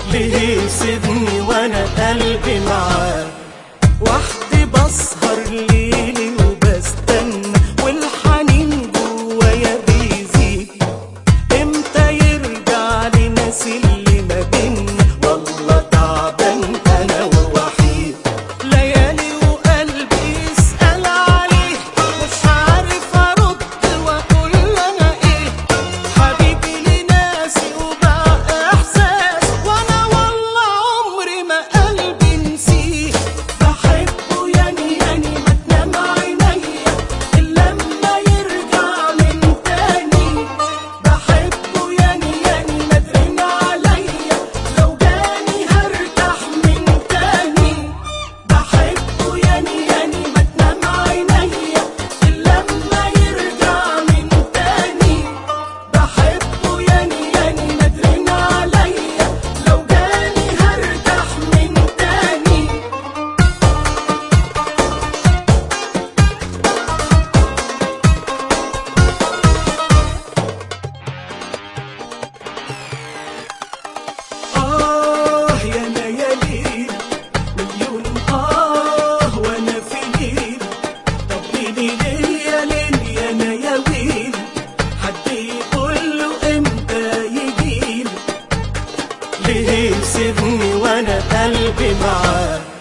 ليه يسيبني وانا قلبي معاه وحدي بسهر ليلي وبستنى والحنين جوايا بيزيد امتى يرجع لي ناسي اللي ما بينا والله تعبان انا ووحيد ليالي وقلبي يسأل عليه مش عارف ارد واقول انا ايه حبيبي لناسي وبقى احساس وانا والله عمري ما قلبي نسيه بحبه يعني يعني ما تنام عينيا الا لما يرجع من تاني بحبه يعني يعني ما ترن عليا لو جاني هرتاح من تاني بحبه يعني يعني ما تنام عينيا الا لما يرجع من تاني بحبه يعني يعني ما ترن عليا لو جاني هرتاح من تاني آه يا ليالي مليون آه وأنا في ليل طب ليلي ليل يا ليل يا نياويل حد يقول له إمتى يجيل ليه يسيبني وأنا قلبي معاه